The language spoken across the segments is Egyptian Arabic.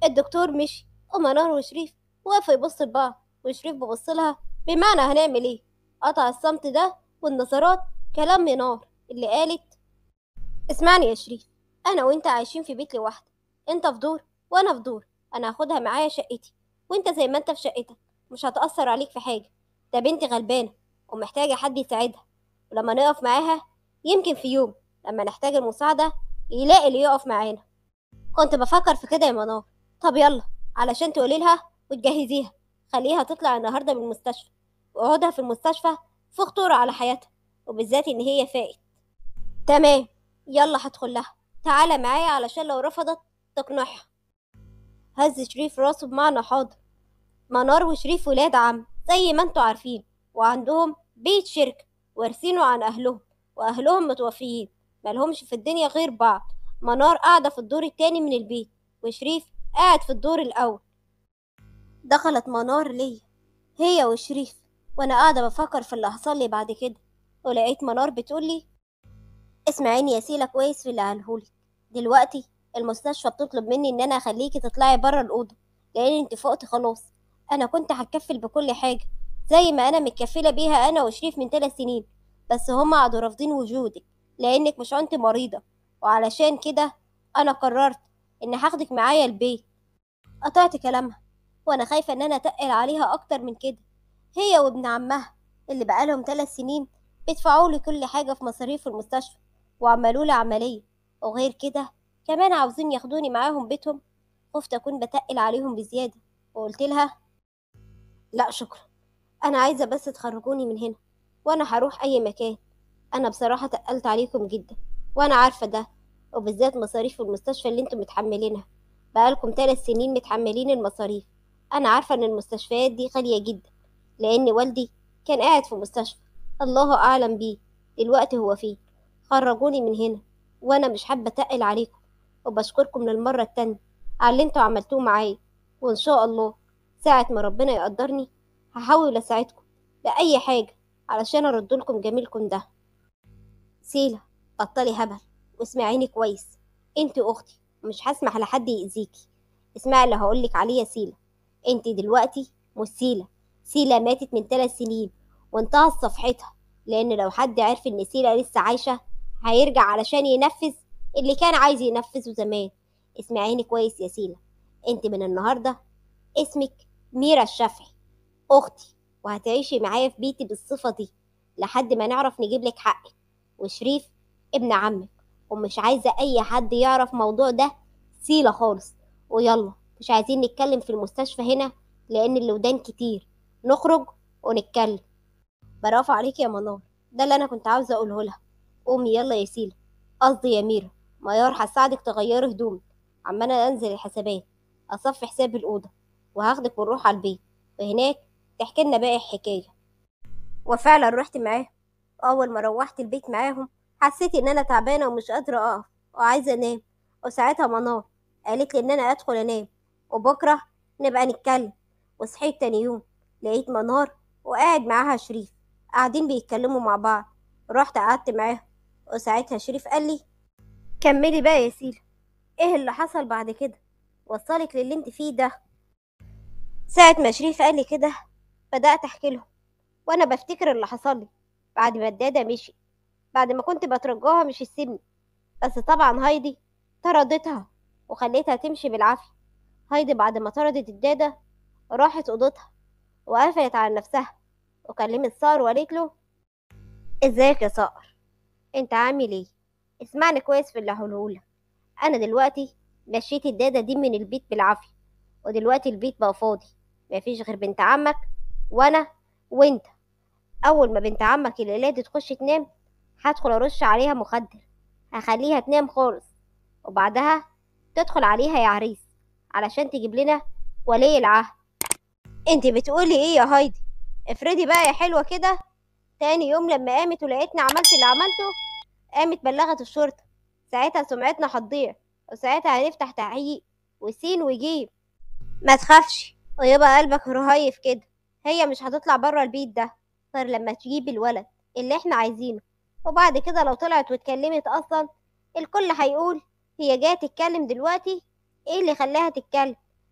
الدكتور مشي ومنار وشريف وقفوا يبصوا لبعض وشريف ببص لها بمعنى هنعمل ايه قطع الصمت ده والنظرات كلام منار اللي قالت اسمعني يا شريف انا وانت عايشين في بيت لوحدك انت في دور وانا في دور انا هاخدها معايا شقتي وانت زي ما انت في شقتك مش هتأثر عليك في حاجة ده بنتي غلبانة ومحتاجة حد يساعدها ولما نقف معاها يمكن في يوم لما نحتاج المساعدة يلاقي اللي يقف معانا كنت بفكر في كده يا منار طب يلا علشان تقولي لها وتجهزيها خليها تطلع النهاردة من المستشفى وقعدها في المستشفى في خطورة على حياتها وبالذات إن هي فائت تمام يلا هدخل لها تعالى معايا علشان لو رفضت تقنعها هز شريف راسه بمعنى حاضر منار وشريف ولاد عم زي ما انتوا عارفين وعندهم بيت شركة وارثينه عن أهلهم وأهلهم متوفيين ملهمش في الدنيا غير بعض منار قاعدة في الدور التاني من البيت وشريف قاعد في الدور الأول دخلت منار ليا هي وشريف وأنا قاعدة بفكر في اللي حصل لي بعد كده ولقيت منار بتقولي اسمعيني يا سيلا كويس في اللي قالهولك دلوقتي المستشفى بتطلب مني ان انا اخليكي تطلعي بره الاوضه لان انت فقتي خلاص انا كنت هتكفل بكل حاجه زي ما انا متكفله بيها انا وشريف من ثلاث سنين بس هما قعدوا رافضين وجودك لانك مش انت مريضه وعلشان كده انا قررت ان هاخدك معايا البيت قطعت كلامها وانا خايفه ان انا اتقل عليها اكتر من كده هي وابن عمها اللي بقالهم ثلاث سنين بيدفعوا لي كل حاجه في مصاريف المستشفى وعملوا لي عمليه وغير كده كمان عاوزين ياخدوني معاهم بيتهم خفت اكون بتقل عليهم بزياده وقلت لها لا شكرا انا عايزه بس تخرجوني من هنا وانا هروح اي مكان انا بصراحه تقلت عليكم جدا وانا عارفه ده وبالذات مصاريف المستشفى اللي انتم متحملينها بقالكم ثلاث سنين متحملين المصاريف انا عارفه ان المستشفيات دي غاليه جدا لان والدي كان قاعد في مستشفى الله اعلم بيه دلوقتي هو فين خرجوني من هنا وانا مش حابه اتقل عليكم وبشكركم للمره التانية على اللي انتوا عملتوه معايا وان شاء الله ساعه ما ربنا يقدرني هحاول اساعدكم باي حاجه علشان ارد لكم جميلكم ده سيلا بطلي هبل واسمعيني كويس انت اختي ومش هسمح لحد يأذيكي اسمعي اللي هقولك عليه يا سيلا انت دلوقتي مش سيلا سيلا ماتت من ثلاث سنين وانتهت صفحتها لان لو حد عرف ان سيلا لسه عايشه هيرجع علشان ينفذ اللي كان عايز ينفذه زمان اسمعيني كويس يا سيلا انت من النهارده اسمك ميرا الشافعي اختي وهتعيشي معايا في بيتي بالصفه دي لحد ما نعرف نجيب لك حقك وشريف ابن عمك ومش عايزه اي حد يعرف موضوع ده سيلا خالص ويلا مش عايزين نتكلم في المستشفى هنا لان اللودان كتير نخرج ونتكلم برافو عليك يا منار ده اللي انا كنت عاوزه اقوله لها قومي يلا يا سيلا قصدي يا ميرا ميار هساعدك تغيري هدومك عمالة انزل الحسابات اصفي حساب الاوضه وهاخدك ونروح على البيت وهناك تحكي لنا باقي الحكايه وفعلا رحت معاهم اول ما روحت البيت معاهم حسيت ان انا تعبانه ومش قادره اقف وعايزه انام وساعتها منار قالت لي ان انا ادخل انام وبكره نبقى نتكلم وصحيت تاني يوم لقيت منار وقاعد معاها شريف قاعدين بيتكلموا مع بعض رحت قعدت معاهم وساعتها شريف قال لي كملي بقى يا سيلا ايه اللي حصل بعد كده وصلك للي انت فيه ده ساعة ما شريف قال لي كده بدأت احكي لهم وانا بفتكر اللي حصل لي بعد ما الدادة مشي بعد ما كنت بترجاها مش تسيبني بس طبعا هايدي طردتها وخليتها تمشي بالعافية هايدي بعد ما طردت الدادة راحت اوضتها وقفلت على نفسها وكلمت صار وقالت له ازيك يا صقر انت عامل ايه اسمعني كويس في اللي هقولهولك انا دلوقتي مشيت الدادة دي من البيت بالعافية ودلوقتي البيت بقى فاضي مفيش غير بنت عمك وانا وانت اول ما بنت عمك الليلة دي تخش تنام هدخل ارش عليها مخدر هخليها تنام خالص وبعدها تدخل عليها يا عريس علشان تجيب لنا ولي العهد انت بتقولي ايه يا هايدي افرضي بقى يا حلوة كده تاني يوم لما قامت ولقيتني عملت اللي عملته قامت بلغت الشرطة ساعتها سمعتنا هتضيع وساعتها هنفتح تحقيق وسين وجيم ما تخافش ويبقى قلبك رهيف كده هي مش هتطلع بره البيت ده غير لما تجيب الولد اللي احنا عايزينه وبعد كده لو طلعت واتكلمت اصلا الكل هيقول هي جايه تتكلم دلوقتي ايه اللي خلاها تتكلم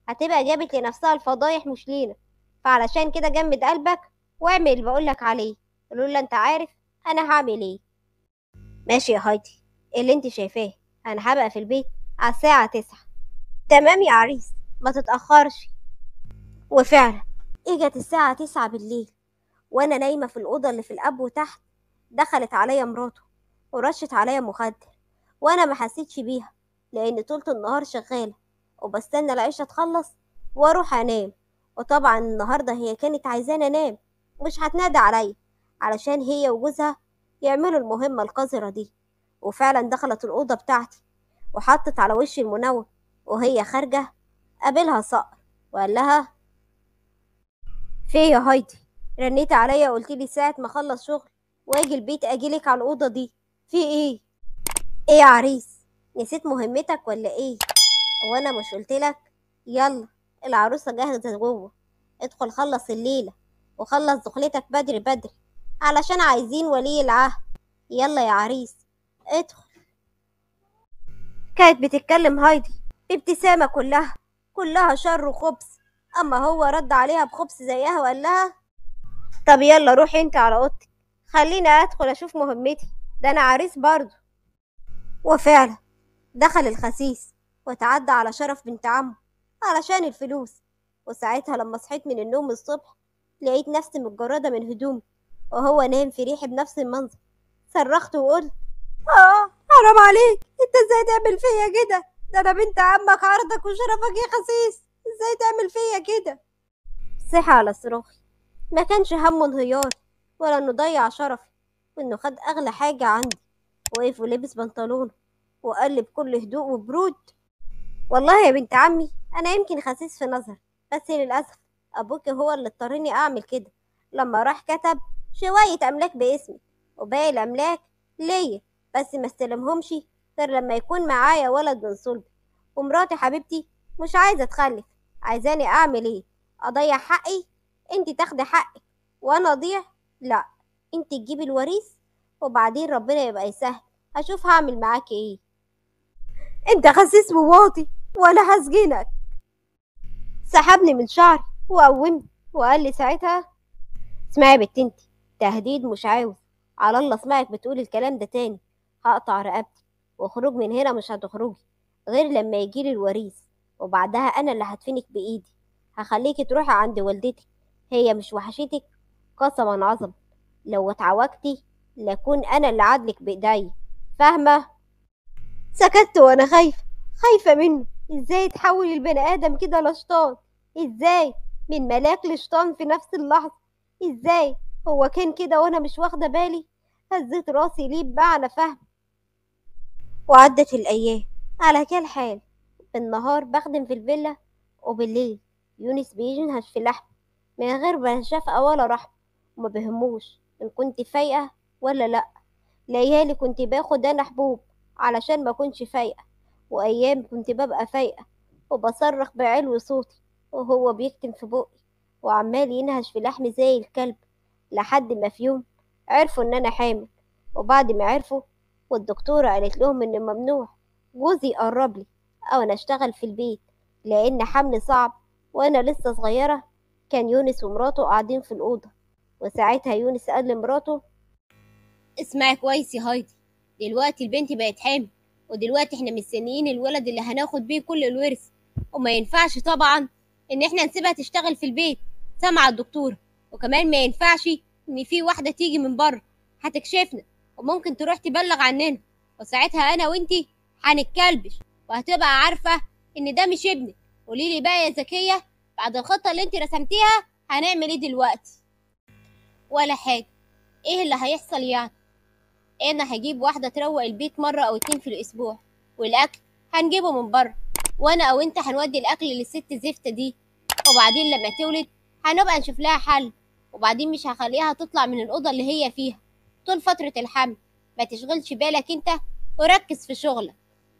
هتبقى جابت لنفسها الفضايح مش لينا فعلشان كده جمد قلبك واعمل اللي بقولك عليه لولا انت عارف انا هعمل ايه ماشي يا هايدي اللي انت شايفاه انا هبقى في البيت على الساعة تسعة تمام يا عريس ما تتأخرش وفعلا اجت الساعة تسعة بالليل وانا نايمة في الأوضة اللي في الأب وتحت دخلت عليا مراته ورشت عليا مخدر وانا ما حسيتش بيها لان طولة النهار شغالة وبستنى العيشة تخلص واروح انام وطبعا النهاردة هي كانت عايزاني انام مش هتنادى عليا علشان هي وجوزها يعملوا المهمة القذرة دي وفعلا دخلت الأوضة بتاعتي وحطت على وشي المنور وهي خارجة قابلها صقر وقال لها في يا هايدي رنيت عليا وقلت لي ساعة ما اخلص شغل واجي البيت اجيلك على الأوضة دي في ايه ايه يا عريس نسيت مهمتك ولا ايه وانا مش قلتلك يلا العروسة جاهزة جوه ادخل خلص الليلة وخلص دخلتك بدري بدري علشان عايزين ولي العهد يلا يا عريس ادخل كانت بتتكلم هايدي بابتسامة كلها كلها شر وخبث أما هو رد عليها بخبث زيها وقال لها طب يلا روحي انت على اوضتك خليني ادخل اشوف مهمتي ده انا عريس برضه وفعلا دخل الخسيس وتعدى على شرف بنت عمه علشان الفلوس وساعتها لما صحيت من النوم الصبح لقيت نفسي متجردة من هدومي وهو نايم في ريحي بنفس المنظر صرخت وقلت اه حرام عليك انت ازاي تعمل فيا كده ده انا بنت عمك عرضك وشرفك يا خسيس ازاي تعمل فيا كده صحي على صراخي ما كانش همه انهيار ولا انه ضيع شرفي وانه خد اغلى حاجة عندي وقف ولبس بنطلونه وقال لي بكل هدوء وبرود والله يا بنت عمي انا يمكن خسيس في نظر بس للاسف ابوك هو اللي اضطرني اعمل كده لما راح كتب شوية املاك باسمي وباقي الاملاك ليا بس ما استلمهمش غير لما يكون معايا ولد من صلبي ومراتي حبيبتي مش عايزة تخلف عايزاني اعمل ايه اضيع حقي انت تاخدي حقك وانا اضيع لا انت تجيبي الوريث وبعدين ربنا يبقى يسهل هشوف هعمل معاكي ايه انت خسيس وواطي وانا هسجنك سحبني من شعري وقومني وقال لي ساعتها اسمعي يا بنت انتي تهديد مش عاوز على الله اسمعك بتقول الكلام ده تاني هقطع رقبتي واخرج من هنا مش هتخرجي غير لما يجيلي الوريث وبعدها انا اللي هدفنك بايدي هخليكي تروحي عند والدتك هي مش وحشتك قسما عظم لو اتعوجتي لكون انا اللي عادلك بايدي فاهمه سكت وانا خايفه خايفه منه ازاي يتحول البني ادم كده لشيطان ازاي من ملاك لشيطان في نفس اللحظه ازاي هو كان كده وانا مش واخده بالي هزيت راسي ليه بمعنى فهم وعدت الايام على كل حال بالنهار بخدم في الفيلا وبالليل يونس بيجنهش في لحم من غير ما شفقة ولا رحمة وما بهموش إن كنت فايقة ولا لأ ليالي كنت باخد أنا حبوب علشان ما كنتش فايقة وأيام كنت ببقى فايقة وبصرخ بعلو صوتي وهو بيكتم في بقي وعمال ينهش في لحمي زي الكلب لحد ما في يوم عرفوا إن أنا حامل وبعد ما عرفوا والدكتورة قالت لهم إن ممنوع جوزي يقرب لي أو أنا أشتغل في البيت لأن حمل صعب وأنا لسه صغيرة كان يونس ومراته قاعدين في الأوضة وساعتها يونس قال لمراته اسمعي كويس يا هايدي دلوقتي البنت بقت حامل ودلوقتي احنا مستنيين الولد اللي هناخد بيه كل الورث وما ينفعش طبعا ان احنا نسيبها تشتغل في البيت سامعة الدكتورة وكمان ما ينفعش ان في واحدة تيجي من بره هتكشفنا وممكن تروح تبلغ عننا وساعتها انا وانتي هنتكلبش وهتبقى عارفة ان ده مش ابنك قوليلي بقى يا زكية بعد الخطة اللي انتي رسمتيها هنعمل ايه دلوقتي ولا حاجة ايه اللي هيحصل يعني انا هجيب واحدة تروق البيت مرة او اتنين في الاسبوع والاكل هنجيبه من بره وانا او انت هنودي الاكل للست زفتة دي وبعدين لما تولد هنبقى نشوف لها حل وبعدين مش هخليها تطلع من الأوضة اللي هي فيها طول فترة الحمل ما تشغلش بالك انت وركز في شغلك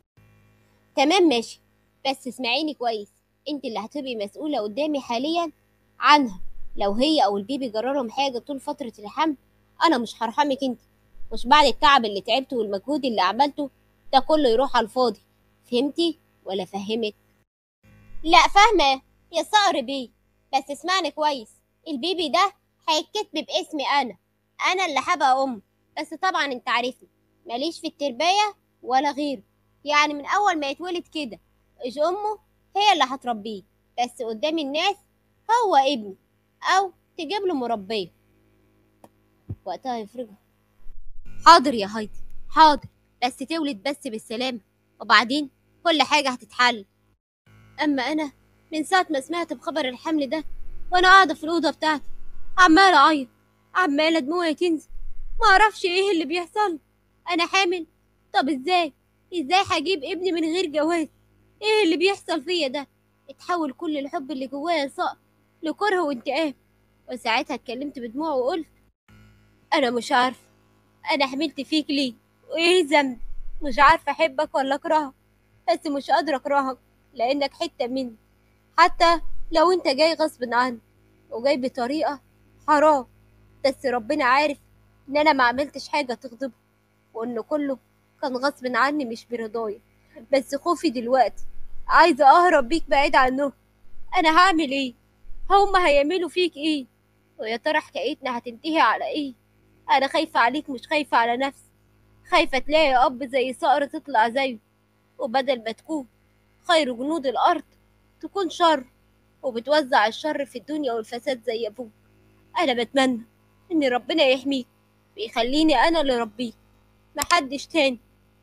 تمام ماشي بس اسمعيني كويس انت اللي هتبقي مسؤولة قدامي حاليا عنها لو هي او البيبي جرالهم حاجة طول فترة الحمل انا مش هرحمك انت مش بعد التعب اللي تعبته والمجهود اللي عملته ده كله يروح على الفاضي فهمتي ولا فهمت لا فاهمة يا صقر بيه بس اسمعني كويس البيبي ده هيتكتب باسمي انا انا اللي هبقى ام بس طبعا انت عارفني ماليش في التربية ولا غيره يعني من اول ما يتولد كده ايش امه هي اللي هتربيه بس قدام الناس هو ابني او تجيب له مربيه وقتها يفرجها حاضر يا هايدي حاضر بس تولد بس بالسلامة وبعدين كل حاجة هتتحل أما أنا من ساعة ما سمعت بخبر الحمل ده وأنا قاعدة في الأوضة بتاعتي عمالة أعيط عمالة دموعي تنزل ما أعرفش إيه اللي بيحصل أنا حامل طب إزاي إزاي هجيب ابني من غير جواز إيه اللي بيحصل فيا ده اتحول كل الحب اللي جوايا صقر لكره وانتقام وساعتها اتكلمت بدموع وقلت أنا مش عارفة أنا حملت فيك ليه وإيه ذنبي مش عارفة أحبك ولا أكرهك بس مش قادرة أكرهك لأنك حتة مني حتى لو أنت جاي غصب عني وجاي بطريقة حرام بس ربنا عارف إن أنا ما عملتش حاجة تغضبه وإن كله كان غصب عني مش برضايا بس خوفي دلوقتي عايزة أهرب بيك بعيد عنهم أنا هعمل إيه؟ هما هيعملوا فيك إيه؟ ويا ترى حكايتنا هتنتهي على إيه؟ أنا خايفة عليك مش خايفة على نفسي خايفة تلاقي أب زي صقر تطلع زيه وبدل ما تكون خير جنود الأرض تكون شر وبتوزع الشر في الدنيا والفساد زي أبوك أنا بتمنى إن ربنا يحميك ويخليني أنا اللي ربيك محدش تاني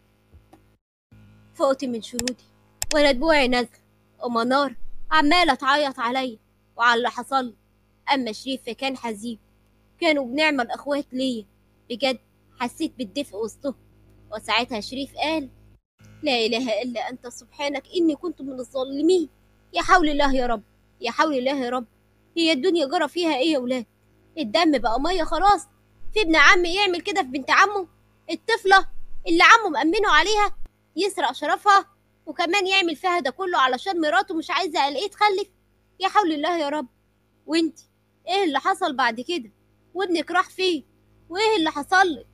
فقت من شرودي وأنا دموعي نازلة ومنار عمالة تعيط عليا وعلى اللي حصل أما شريف فكان حزين كانوا بنعمة الأخوات ليا بجد حسيت بالدفء وسطهم وساعتها شريف قال لا إله إلا أنت سبحانك إني كنت من الظالمين يا حول الله يا رب يا حول الله يا رب هي الدنيا جرى فيها إيه يا ولاد الدم بقى مية خلاص في ابن عم يعمل كده في بنت عمه الطفلة اللي عمه مأمنه عليها يسرق شرفها وكمان يعمل فيها ده كله علشان مراته مش عايزة الاقيه تخلف يا حول الله يا رب وانتي ايه اللي حصل بعد كده وابنك راح فين وايه اللي حصل لك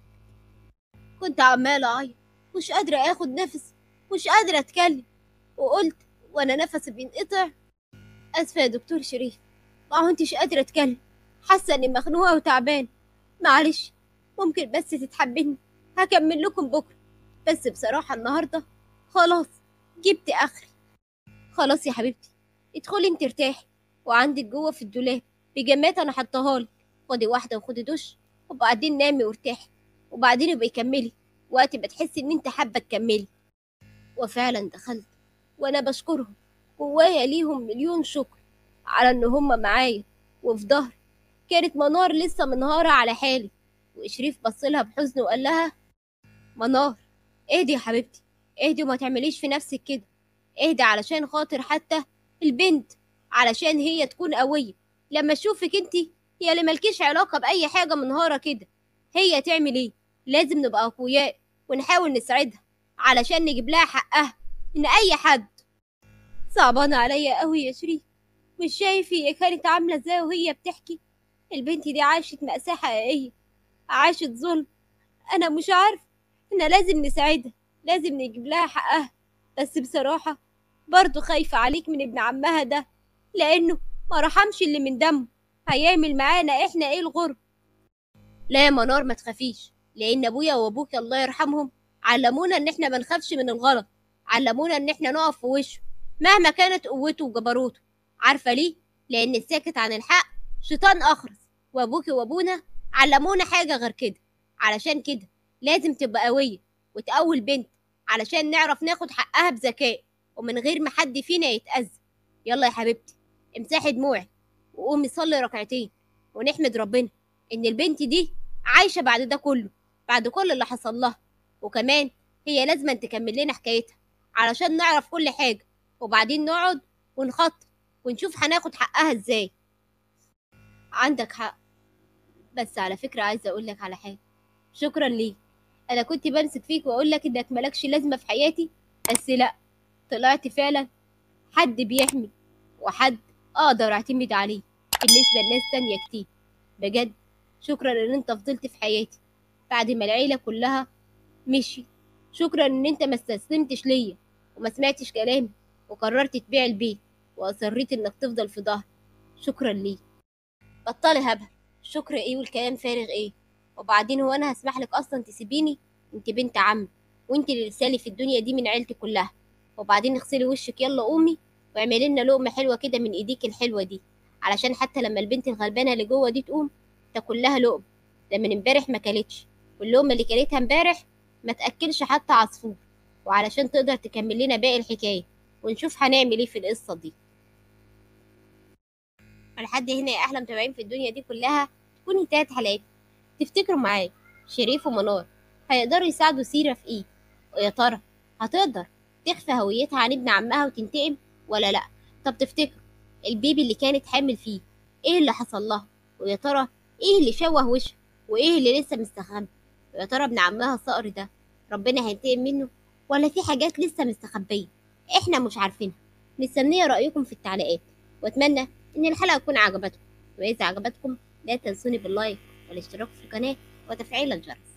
كنت عمالة اعيط مش قادرة اخد نفس مش قادرة اتكلم وقلت وانا نفسي بينقطع اسفة يا دكتور شريف ما كنتش قادرة اتكلم حاسة اني مخنوقة وتعبان معلش ممكن بس تتحملني هكمل لكم بكرة بس بصراحة النهاردة خلاص جبت اخري خلاص يا حبيبتي ادخلي انت ارتاحي وعندك جوه في الدولاب بيجامات انا حطاها لك خدي واحدة وخدي دش وبعدين نامي وارتاحي وبعدين يبقى كملي وقت ما تحسي ان انت حابة تكملي وفعلا دخلت وانا بشكرهم جوايا ليهم مليون شكر على ان هم معايا وفي ظهري كانت منار لسه منهارة على حالي وشريف بصلها بحزن وقال لها منار اهدي يا حبيبتي اهدي وما تعمليش في نفسك كده اهدي علشان خاطر حتى البنت علشان هي تكون قوية لما اشوفك انتي هي اللي ملكيش علاقة بأي حاجة منهارة كده هي تعمل ايه لازم نبقى أقوياء ونحاول نساعدها علشان نجيب لها حقها من أي حد صعبان عليا قوي يا شريف مش شايف هي كانت عاملة ازاي وهي بتحكي البنت دي عاشت مأساة حقيقية عاشت ظلم أنا مش عارف احنا لازم نساعدها لازم نجيب لها حقها بس بصراحة برضو خايفة عليك من ابن عمها ده لأنه ما رحمش اللي من دمه هيعمل معانا احنا ايه الغرب لا يا منار ما تخافيش لأن أبويا وأبوك الله يرحمهم علمونا إن احنا ما نخافش من الغلط علمونا إن احنا نقف في وشه مهما كانت قوته وجبروته عارفة ليه؟ لأن الساكت عن الحق شيطان أخرس وأبوك وأبونا علمونا حاجة غير كده علشان كده لازم تبقى قوية وتقوي البنت علشان نعرف ناخد حقها بذكاء ومن غير ما حد فينا يتأذى يلا يا حبيبتي امسحي دموعك وقومي صلي ركعتين ونحمد ربنا إن البنت دي عايشة بعد ده كله بعد كل اللي حصل لها وكمان هي لازم تكمل لنا حكايتها علشان نعرف كل حاجة وبعدين نقعد ونخطط ونشوف هناخد حقها ازاي عندك حق بس على فكرة عايزة أقولك على حاجة شكرا ليك أنا كنت بمسك فيك وأقولك إنك ملكش لازمة في حياتي بس لأ طلعت فعلا حد بيحمي وحد أقدر أعتمد عليه بالنسبة لناس تانية كتير بجد شكرا إن أنت فضلت في حياتي بعد ما العيلة كلها مشي شكرا إن أنت ما استسلمتش ليا وما سمعتش كلامي وقررت تبيع البيت واصريت انك تفضل في ظهري شكرا ليك بطلي هبه شكر ايه والكلام فارغ ايه وبعدين هو انا هسمح لك اصلا تسيبيني انت بنت عمي وانت اللي رسالي في الدنيا دي من عيلتي كلها وبعدين اغسلي وشك يلا قومي واعملي لنا لقمه حلوه كده من ايديك الحلوه دي علشان حتى لما البنت الغلبانه اللي جوه دي تقوم تاكل لها لقمه ده من امبارح ما كلتش واللقمه اللي كلتها امبارح ما تاكلش حتى عصفور وعلشان تقدر تكمل لنا باقي الحكايه ونشوف هنعمل ايه في القصه دي ولحد هنا يا احلى متابعين في الدنيا دي كلها تكون انتهت حلقتي تفتكروا معايا شريف ومنار هيقدروا يساعدوا سيرة في ايه ويا ترى هتقدر تخفي هويتها عن ابن عمها وتنتقم ولا لا طب تفتكروا البيبي اللي كانت حامل فيه ايه اللي حصل لها ويا ترى ايه اللي شوه وشها وايه اللي لسه مستخبي ويا ترى ابن عمها الصقر ده ربنا هينتقم منه ولا في حاجات لسه مستخبيه احنا مش عارفينها مستنيه رايكم في التعليقات واتمنى ان الحلقه تكون عجبتكم واذا عجبتكم لا تنسوني باللايك والاشتراك في القناه وتفعيل الجرس